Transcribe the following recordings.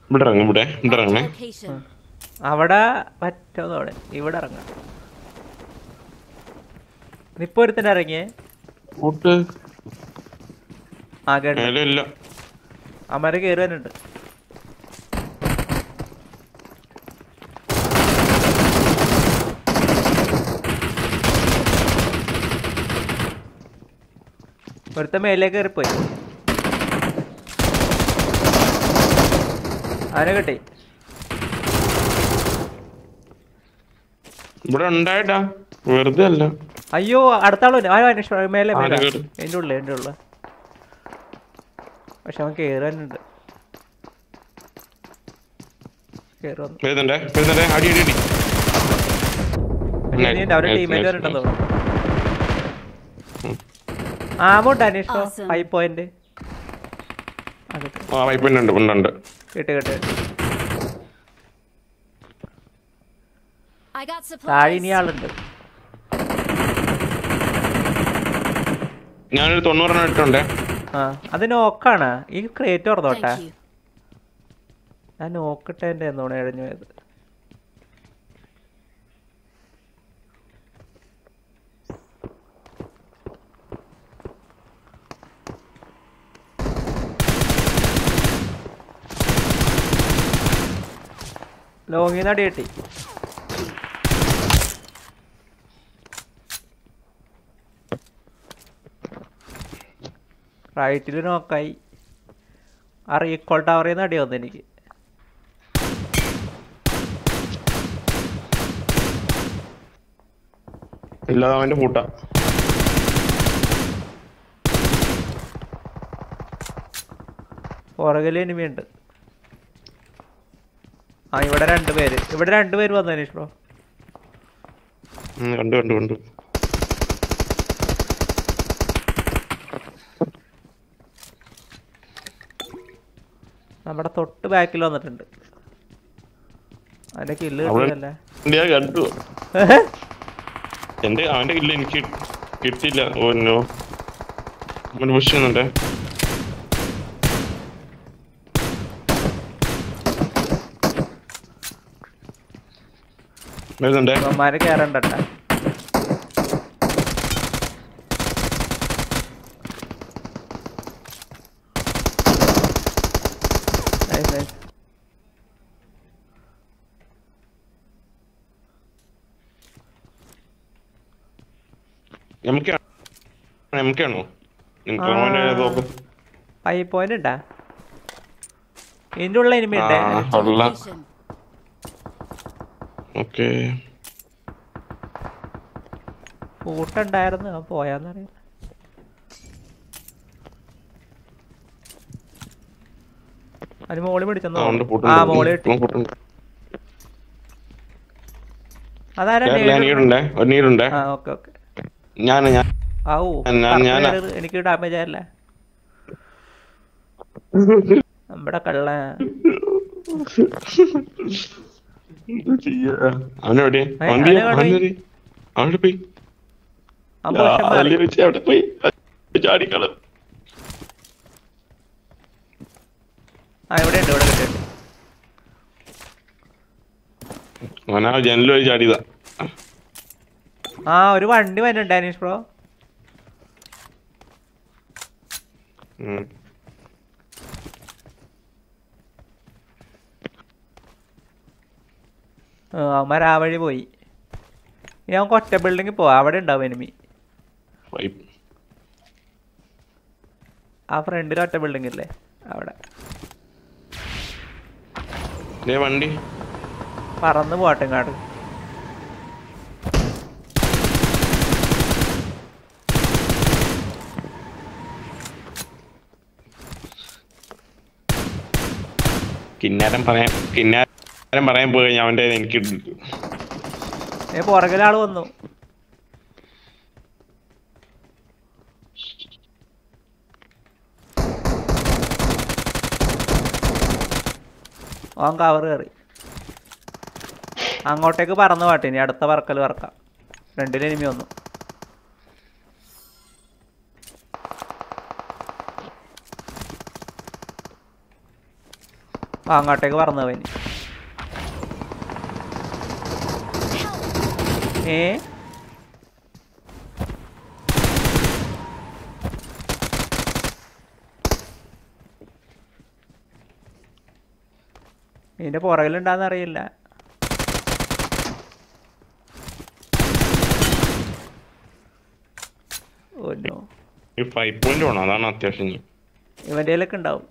ഇവിടെ ഇറങ്ങും ഇവിടെ ഇവിടെ Marked a ഇറങ്ങണേ location. അവിടെ പറ്റുന്നോടെ ഇവിടെ ഇറങ്ങാം ഇപ്പൊ ഒരുത്തന്നെ ഇറങ്ങിയേ കൂട്ട് ആ കേട്ടു മേലെ ഇല്ല അമര കയറി വരുന്നുണ്ട് ഒരുത്ത മേലേക്ക് കയറിപ്പോയി അവനെ കിട്ടി ഇവിടെ ഉണ്ടായിട്ടാ വെറുതെ അല്ല അയ്യോ അടുത്ത ആളോ ആ അന്വേഷണം മേലെ ആരാ മേലെ കേറി? എൻ്റെ ഉള്ളിൽ എൻ്റെ ഉള്ളിൽ പക്ഷെ അവൻ കയറി തന്നെയുണ്ട് കയറി വന്നു വരുന്നുണ്ടേ വരുന്നുണ്ടേ അടി അടി അടി പക്ഷെ Nice, ഇനി അവരുടെ nice, ടീമേറ്റ് nice, വരണ്ടെന്ന് nice. തോന്നുന്നു ആമുണ്ട് അന്വേഷണം Awesome. ഫൈവ് പോയിന്റ് അകത്ത് ആ വൈപ്പ് ഉണ്ട് ഉണ്ട് ഉണ്ട് കേട്ട് കേട്ട് I got താഴെ ഇനി supplies. ആളുണ്ട് ഞാനൊരു തൊണ്ണൂറെണ്ണം ഇട്ടുണ്ടേ ആ അത് നോക്കാണ് ഈ ക്രേറ്റ് തുറന്നോട്ടെ Thank you. ഞാൻ നോക്കട്ടെ എൻ്റെ എന്നോട് എഴഞ്ഞു പോയത് ലോങ്ങിൽ നിന്ന് അടി കിട്ടി റൈറ്റിൽ നോക്കായി ആ റീകോൾ ടവറിൽ നിന്ന് അടി വന്നു എനിക്ക് ഇല്ലാതെ അവന്റെ പൂട്ട പുറകിൽ എനിമി ഉണ്ട് ആ ഇവിടെ രണ്ട് പേര് ഇവിടെ രണ്ട് പേര് വന്നു അനീഷ് ബ്രോ കണ്ടു കണ്ടു കണ്ടു നമ്മുടെ തൊട്ട് ബാക്കിൽ വന്നിട്ടുണ്ട് അതിന്റെ കില്ല് അവിടെ- കിട്ടിയല്ലേ ഞാൻ കണ്ടു എന്റെ അവന്റെ കില്ല എനിക്ക് കിട്ടിയില്ല ഓനോ അവൻ പുഷ് ചെയ്യുന്നുണ്ടേ വരുന്നുണ്ടേ അവന്മാര് കയറണ്ടട്ടാ Nice, nice. M K M K ആണോ നിങ്ങൾക്ക് ആ. അവന്റെ നോക്ക് ഫൈവ് പോയിന്റ് ഉണ്ടാ ഇതിന്റെ ഉള്ള എനിമി ഉണ്ട് ആ ഉള്ള Location. ഓക്കെ കൂട്ടുണ്ടായിരുന്നു അവൻ പോയാന്നറിയില്ല അതിന് മോളി പിടിച്ചെന്നോ അവന്റെ ആ മോളി കിട്ടി പൂട്ടുണ്ട് അതാരാ ഞാൻ നേരിടുന്നത്? നീടുണ്ടേ ഒരു നീടുണ്ടേ ആ ഓക്കെ ഓക്കെ ഞാൻ ഞാൻ ആവൂ ഞാൻ- കറുത്ത ഞാനാ. colour എനിക്ക് ഡാമേജ് ആയല്ലേ നമ്മുടെ കള്ള അവനെവിടെ ഏ, അവന്റെ അവനെ അവിടെ അവന്റെ അവിടെ പോയി ആ പൊസിഷൻ മാറി അതില് വെച്ച് അവിടെ പോയി ചാടിക്കള ആ ഇവിടെ ഉണ്ട് ഇവിടെ കിട്ടുന്നുണ്ട് അവനാ ജനൽ വഴി ചാടിയതാ ആ ഒരു വണ്ടി വരുന്നുണ്ട് അനീഷ് ബ്രോ ഉം. അവന്മാർ ആ വഴി പോയി ഇനി നമുക്ക് ഒറ്റ ബിൽഡിങ്ങിൽ പോവാം അവിടെ ഉണ്ടാവും എനിമി വൈപ്പ്. ആ ഫ്രണ്ടിൽ ഒറ്റ ബിൽഡിംഗ് ഇല്ലേ അവിടെ ദേ വണ്ടി പറന്ന് പോട്ടെ ഇങ്ങാട് കിന്നാരം പറയാൻ കിന്നാരം പറയാൻ പോയി കഴിഞ്ഞാൽ അവന്റെ എനിക്ക് ഏ പുറകിലാള് വന്നു ഓൻ കവർ കയറി അങ്ങോട്ടേക്ക് പറന്ന് പാട്ടെ ഇനി അടുത്ത പറക്കൽ പറക്കാം രണ്ടിലും എനിമി വന്നു ആ, അങ്ങോട്ടേക്ക് പറന്നവൻ ഏ ഇതിന്റെ പുറകിലുണ്ടാന്ന് അറിയില്ല ഓ നോ ഈ ഫൈവ് പോയിന്റ് വേണം അതാണ് അത്യാവശ്യം ഇനി. ഇവന്റെയിലൊക്കെ ഉണ്ടാവും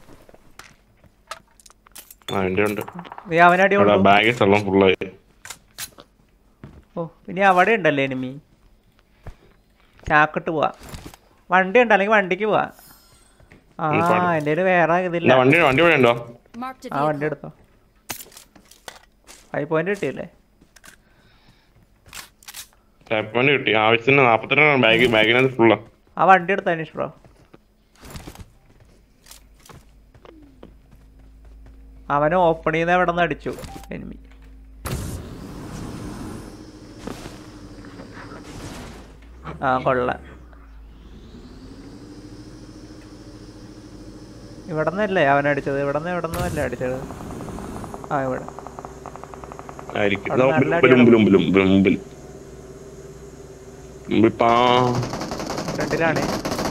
ആ എൻ്റെ ഉണ്ട് നീ അവനടി അവിടെ കൊണ്ടു ബാഗ് സ്ഥലം ഫുള്ളായി ഓ പിന്നെ അവിടെ ഉണ്ടല്ലേ എനിമി ചാക്കിട്ട് പോവാ വണ്ടി ഉണ്ട് അല്ലെങ്കിൽ വണ്ടിക്ക് പോവാ ആ ഉം, പാടി. എൻ്റെ കയ്യില് വേറെ ഇതില്ല വണ്ടി വണ്ടി ഇവിടെ ഉണ്ടോ Marked a ആ വണ്ടി vehicle. എടുത്തോ ഫൈവ് പോയിന്റ് കിട്ടിയില്ലേ ഫൈവ് പോയിന്റ് കിട്ടി ആവശ്യത്തിന് നാപ്പത്തിരണ്ട് ബാഗ് ബാഗിനകത്ത് ഫുള്ളാ ആ വണ്ടി എടുത്തോ അനീഷ് ബ്രോ അവന് ഓപ്പൺ ചെയ്യുന്ന എവിടെ നിന്ന് അടിച്ചു എനിമി ആ കൊള്ള ഇവിടെ നിന്നല്ലേ അവൻ അടിച്ചത് ഇവിടെ നിന്ന് ഇവിടെ നിന്നല്ലേ അടിച്ചത് ആ ഇവിടെ ആയിരിക്കും അവിടെ ഇതാ നല്ല മുമ്പിൽ അടിയാണ്. മുമ്പിൽ മുമ്പിൽ മുമ്പിൽ മുമ്പിൽ പാ ഫ്രണ്ടിലാണ്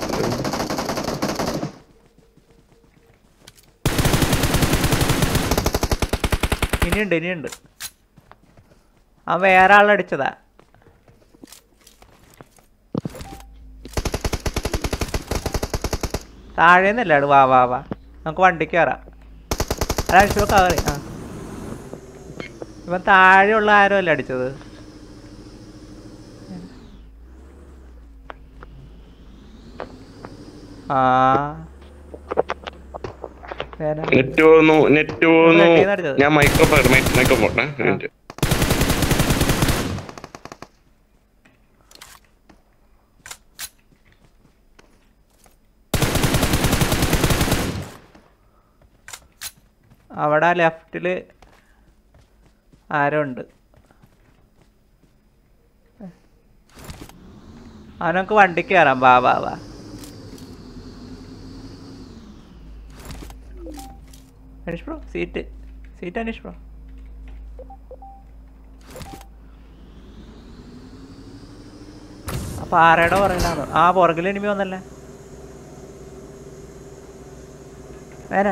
ഇനിയുണ്ട് ഇനിയുണ്ട് ആ വേറെ ആളടിച്ചതാ താഴേന്നല്ലേ ആട് വാ വാ വാ നമുക്ക് വണ്ടിക്ക് കയറാം അടിച്ചു കയറി ആ ഇവൻ താഴെയുള്ള ആരോ അല്ലേ അടിച്ചത് ആ വേറെ നെറ്റ് പോന്നു നെറ്റ് പോന്നു നെറ്റിൽ നിന്ന് അടിച്ചത്. ഞാൻ മൈക്രോ മൈക്രോ പോട്ടെ ഒരു ആ. മിനിറ്റ് അവിടെ ലെഫ്റ്റില് ആരോ ഉണ്ട് അവനക്ക് വണ്ടിക്ക് കയറാം വാ വാ വാ Aneesh bro seat seat Aneesh bro ആ പാറയുടെ പുറകിലാണ് ആ പുറകിൽ എനിമി വന്നല്ലേ വേറെ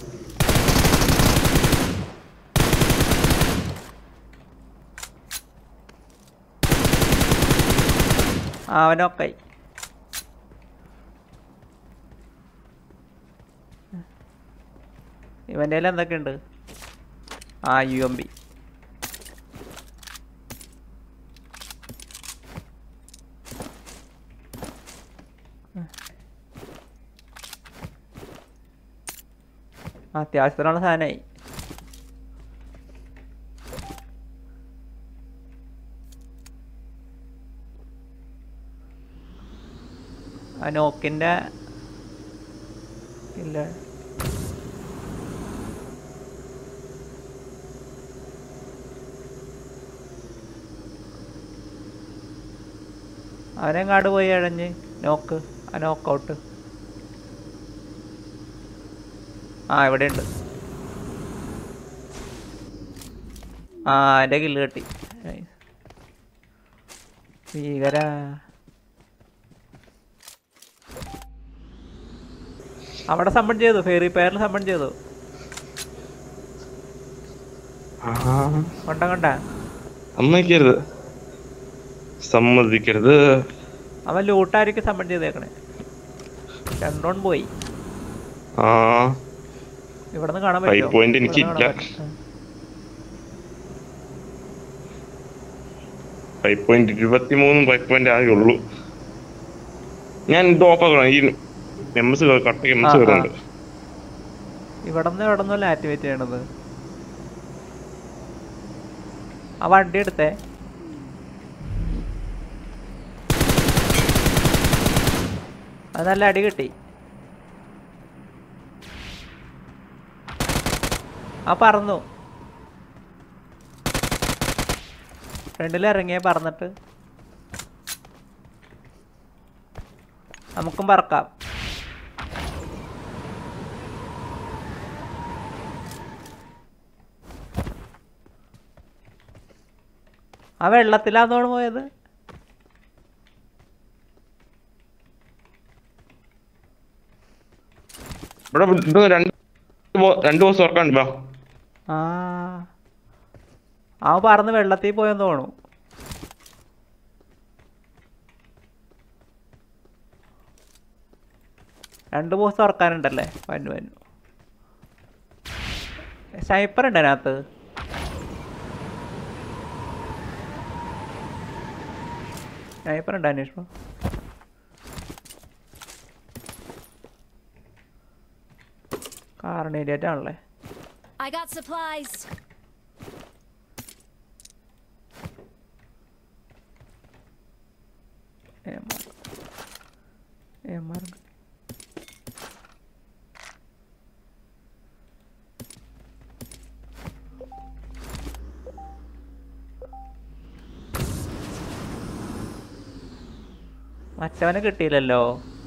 ആ, അവനൊക്കെ ഇവൻ്റെ കയ്യിൽ എന്തൊക്കെയുണ്ട് ആ യു എം ബി അത്യാവശ്യത്തിനുള്ള സാധനമായി ആ നോക്കിൻ്റെ ഇല്ല അവനെങ്ങാട് പോയി അഴഞ്ഞ് നോക്ക് ആ നോക്കൗട്ട് ആ ഇവിടെ ഉണ്ട് ആ എൻ്റെ കില്ല് കിട്ടി Nice. ഭീകര അവിടെ സമ്മൺ ചെയ്തു ഫെയറി പെയറിൽ സമ്മൺ ചെയ്തു കൊണ്ട കൊണ്ട സമ്മതിക്കരുത് സമ്മതിക്കരുത് അവൻ ലൂട്ടായിരിക്കും സമ്മൺ ചെയ്തേക്കണേ രണ്ടോൺ പോയി ആ ഇവിടെ നിന്ന് കാണാൻ Five പറ്റുമോ point എനിക്ക് ഇവിടുന്ന് ഇല്ല. കാണാൻ പറ്റും. ഫൈവ് പോയിന്റ് ഇരുപത്തി മൂന്നും ഫൈവ് പോയിന്റ് ആകെ ഉള്ളൂ ഞാൻ ഇത് ഓഫാക്കണം ഈ എം എസ് കട്ട എം ആ, എസ് ആ. വരുന്നുണ്ട് ഇവിടെ നിന്ന് ഇവിടെ നിന്നല്ല ആക്ടിവേറ്റ് ചെയ്യണത് ആ വണ്ടി എടുത്തേ അത് നല്ല അടി കിട്ടി ആ പറന്നു ഫ്രണ്ടിൽ ഇറങ്ങിയേ പറന്നിട്ട് നമുക്കും പറക്കാം ആ വെള്ളത്തിലാന്നോട് പോയത് ഇവിടെ ഇത് രണ്ട് ബോ- രണ്ട് ബോസ് തുറക്കാണ്ട് വാ ആ അവൻ പറന്ന് വെള്ളത്തിൽ പോയെന്ന് തോന്നുന്നു രണ്ട് ബോസ് തുറക്കാനുണ്ടല്ലേ വന്നു വന്നു സ്നൈപ്പർ ഉണ്ട് അതിനകത്ത് സ്നൈപ്പർ ഉണ്ട് അന്വേഷണം കാരണേരിയായിട്ടാണല്ലേ I got supplies. ഏമാർ ഏമാർ മറ്റവനെ കിട്ടിയില്ലല്ലോ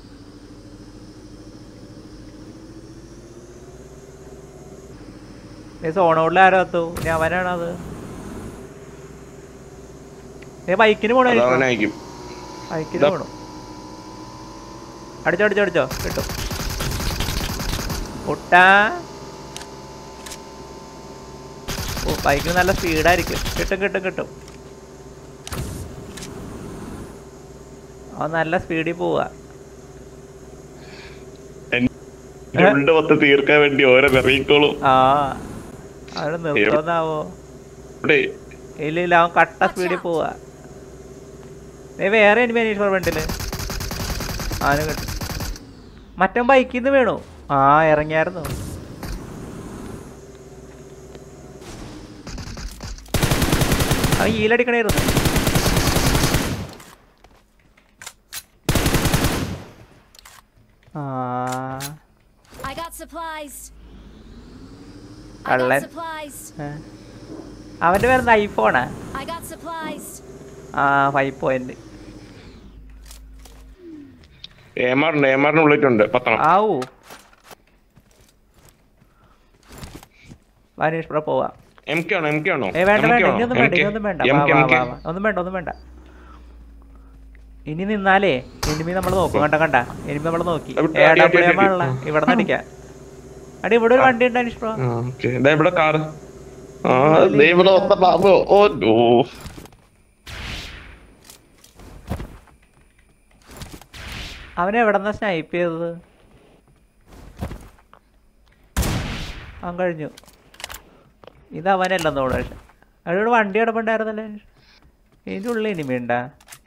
നീ സോണോളിൽ ആരോ എത്തു ഇനി അവനാണത് നീ ബൈക്കിന് പോണോ അത് അവനായിരിക്കും ബൈക്കിന് ദാ. പോണു അടിച്ചോ അടിച്ചോ അടിച്ചോ കിട്ടും കുട്ടാ ഓ ബൈക്കിന് നല്ല സ്പീഡായിരിക്കും കിട്ടും കിട്ടും കിട്ടും അവൻ നല്ല സ്പീഡിൽ പോവാ രണ്ട് പത്ത് തീർക്കാൻ വേണ്ടി ഓരോ ഇറങ്ങിക്കോളും ആ അവിടെ നിർത്തോന്നാവോ ഇവിടെ ഇല്ല ഇല്ല അവൻ കട്ട സ്പീഡിൽ പോവാ നീ വേറെ എനിമി അനീഷ് ഫ്രണ്ടില് അവന് കിട്ടും മറ്റൻ ബൈക്കിൽ നിന്ന് വീണു ആ ഇറങ്ങിയായിരുന്നു അവൻ ഈലടിക്കണായിരുന്നു ആ I got supplies. I കള്ളൻ got supplies. ഏ. അവന്റെ പേരുന്ന ഐഫോണാ I got supplies. ആ ഫൈവ് പോയിന്റ് ഏമാറുണ്ട് ഏമാറിന് ഉള്ളിട്ടുണ്ട് പത്തണം ആവൂ വാനീഷ് ബ്രോ പോവാം എം കെ ആണോ എം കെ ആണോ ഏ വേണ്ട MK വേണ്ട ആണോ? ഇനിയൊന്നും വേണ്ട MK? ഇനിയൊന്നും വേണ്ട MK, വാ, വാ, MK. വാ, വാ. ഒന്നും വേണ്ട ഒന്നും വേണ്ട ഇനി നിന്നാലേ എനിമി നമ്മൾ നോക്കും കണ്ട കണ്ട എനിമി നമ്മൾ നോക്കി അടി, അടി, അടി, അടി, അടി. ആണല്ല ഇവിടെ നിന്ന് അടിക്കാം അടി ഇവിടെ ഒരു വണ്ടി ഉണ്ട് അനീഷ് ബ്രോ ആ, okay. ദേ ഇവിടെ കാറ് ആ ദേ ഇവിടെ വന്ന ബാബു ഓ നോ അവനെ എവിടെ നിന്നാ സ്നൈപ്പ് ചെയ്തത് അവൻ കഴിഞ്ഞു ഇത് അവനല്ലെന്ന് തോന്നുന്നു പക്ഷെ അവിടെ വണ്ടി കിടപ്പുണ്ടായിരുന്നല്ലേ ഇതിൻ്റെ ഉള്ളിൽ ഇനിമി ഉണ്ടാ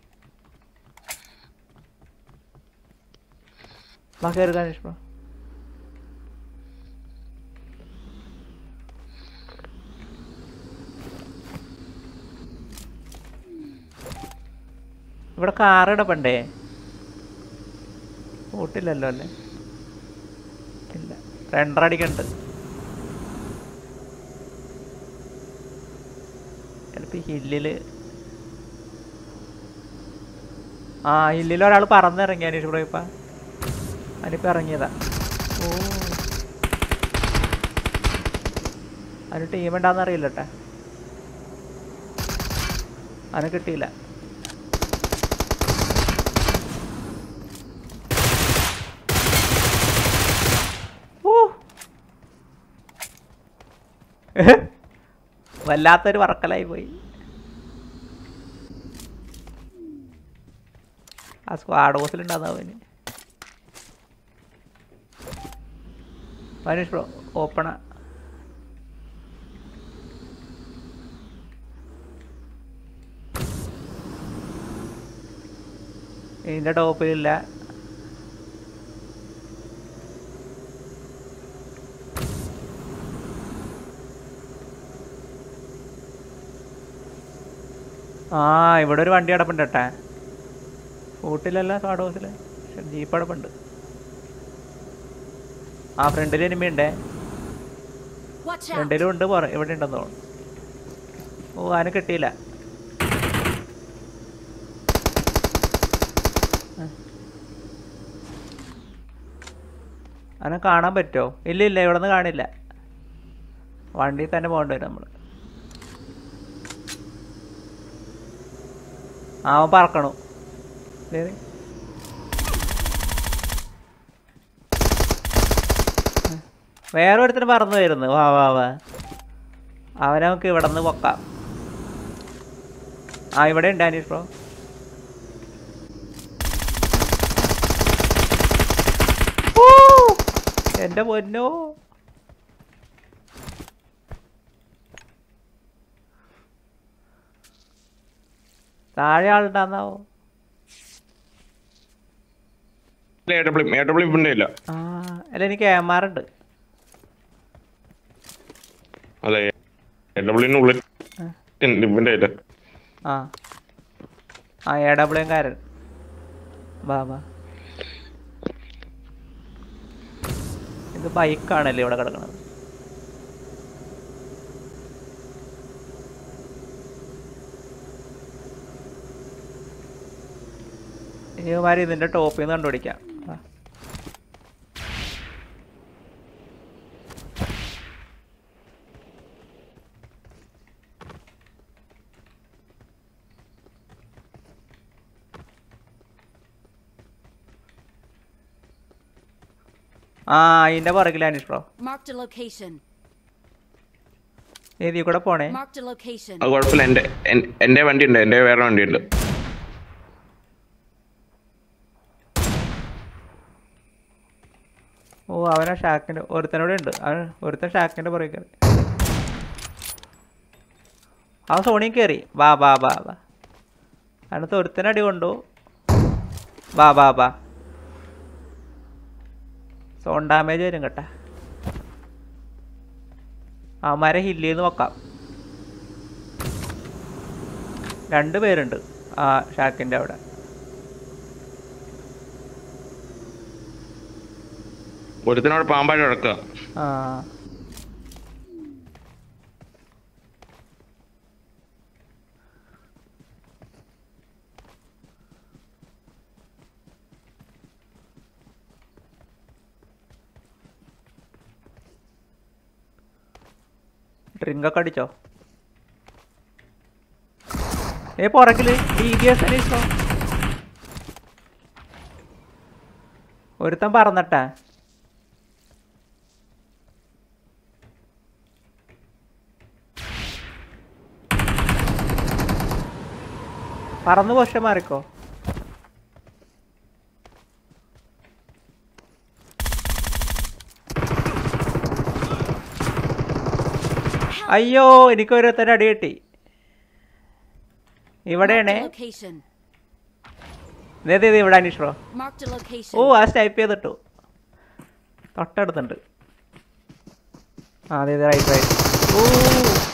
വാ കയറുക അനീഷ് ബ്രോ ഇവിടെ കാർ കിടപ്പണ്ടേ ഓട്ടില്ലല്ലോ അല്ലേ ഇല്ല രണ്ടര അടിക്കണ്ട് ചിലപ്പോ ഈ ഹില്ലില് ആ ഹില്ലിൽ ഒരാൾ പറന്നിറങ്ങി അനീഷ് ബ്രോ ഇപ്പ അതിനിപ്പോ ഇറങ്ങിയതാ ഓ അതിന് ടീം ഉണ്ടാന്ന് അറിയില്ല കേട്ടാ അതിന് കിട്ടിയില്ല ഓ. വല്ലാത്തൊരു വറക്കലായി പോയി ആ സ്ക്വാഡ് ബോസിലുണ്ടാകുന്ന അവന് മനീഷ് ബ്രോ ഓപ്പണ ഇതിന്റെ ടോപ്പിലില്ല ആ ഇവിടെ ഒരു വണ്ടി അടപ്പുണ്ട് കേട്ടാ ഫൂട്ടിലല്ല സ്ക്വാഡ് ഹൗസില് ജീപ്പ് അടപ്പുണ്ട് ആ ഫ്രണ്ടിൽ എനിമി ഉണ്ടേ Watch out. ഫ്രണ്ടിലും ഉണ്ട് പുറ ഇവിടെ ഉണ്ടെന്ന് തോന്നുന്നു ഓ അതിനെ കിട്ടിയില്ല ആ. അതിനെ കാണാൻ പറ്റുമോ ഇല്ല ഇല്ല ഇവിടെ നിന്ന് കാണില്ല വണ്ടിയിൽ തന്നെ പോകേണ്ടി വരും നമ്മൾ ആ, അവൻ പറക്കണു ദേ, ദേ. വേറെ ഒരുത്തിന് പറന്നു വരുന്നു വാ വാ വാ അവനെ നമുക്ക് ഇവിടെ നിന്ന് പൊക്കാം ആ ഇവിടെ ഉണ്ട് അനീഷ് ബ്രോ ഊ! എന്റെ പൊന്നോ താഴെ ആളുണ്ടാന്നാവോ എ ഡബ്ല്യു എ ഡബ്ല്യു ഇപ്പം ഇല്ല ആ അല്ല എനിക്ക് ക്യാമറ ഉണ്ട് അതെ എ ഡബ്ല്യുവിന് ഉള്ളിൽ ഇവന്റെ ഇല്ല ആ ആ എ ഡബ്ല്യു കാരൻ വാ വാ ഇത് ബൈക്കാണല്ലേ ഇവിടെ കിടക്കണത് ഇവന്മാര് ഇതിന്റെ ടോപ്പിൽ നിന്ന് കണ്ടുപിടിക്കാം വാ. ആ അതിന്റെ പുറകിൽ Aneesh bro Marked a location. ഏതി കൂടെ പോണേ Marked a location. അത് കുഴപ്പമില്ല എന്റെ എൻ- എന്റെ വണ്ടി ഉണ്ട് എന്റെ വേറെ വണ്ടി ഉണ്ട് ഓ അവനാ ഷാക്കിന്റെ ഒരുത്തനോടെ ഉണ്ട് അവൻ ഒരുത്തൻ ഷാക്കിന്റെ പുറകെ കയറി അവൻ സോണിയിൽ കയറി വാ വാ വാ വാ അതിനകത്ത് ഒരുത്തനടി കൊണ്ടു വാ വാ വാ സോൺ ഡാമേജ് വരും കേട്ടാ അവന്മാരെ ഹില്ലിൽ നിന്ന് നോക്കാം രണ്ട് പേരുണ്ട് ആ ഷാക്കിന്റെ അവിടെ ഒരുത്തിനോട് പാമ്പാടി കിടക്കുക ആ ഡ്രിങ്ക് ഒക്കെ അടിച്ചോ ഏ പുറകില് ഡി ബി എസ് അനീഷോ ഒരുത്തൻ പറന്നട്ടാ പറന്ന് പക്ഷെ മാറിക്കോ അയ്യോ എനിക്ക് ഓരോരുത്തരുടെ അടി കിട്ടി Marked ഇവിടെയാണേ a location. ദേ, ദേ, ദേ, ഇവിടെ Aneesh bro Marked a location. ഓ ആ ടൈപ്പ് ചെയ്തിട്ടു തൊട്ടടുത്തുണ്ട് ആ അതെ റൈറ്റ് റൈറ്റ് ഓ